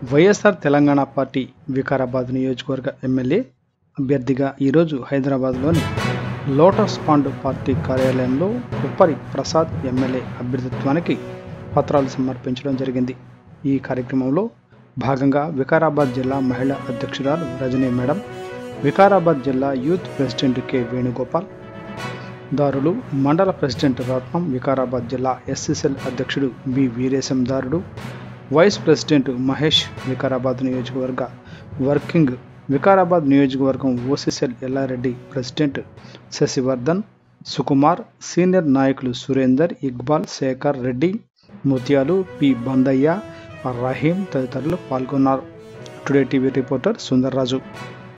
YSR Telangana party Vikarabad నియోజకవర్గ MLA అభ్యర్థిగా ఈరోజు హైదరాబాద్లోని లోటస్ పాండ్ పార్టీ కార్యాలయంలో ఉప్పరి ప్రసాద్ ఎమ్మెల్యే అభ్యర్థిత్వానికి పత్రాలు సమర్పించడం జరిగింది ఈ కార్యక్రమంలో భాగంగా వికారాబాద్ జిల్లా మహిళా అధ్యక్షురాలు రజనీ మేడం వికారాబాద్ జిల్లా యూత్ ప్రెసిడెంట్ కె వేణుగోపాల్ దారులు మండల ప్రెసిడెంట్ రత్నం వికారాబాద్ జిల్లా ఎస్ఎస్ఎల్ అధ్యక్షుడు బి వీరేశం దారుడు వైస్ ప్రెసిడెంట్ మహేష్ వికారాబాద్ నియోజకవర్గ వర్కింగ్ వికారాబాద్ నియోజకవర్గం O C cell Yellareddy president Shashivardhan Sukumar senior నాయకులు సురేందర్ ఇక్బాల్ శేఖర్ రెడ్డి ముత్యాలు పి బందయ్య రహీం తదితరులు పాల్గొన్నారు టుడే టీవీ రిపోర్టర్ సుందర్రాజు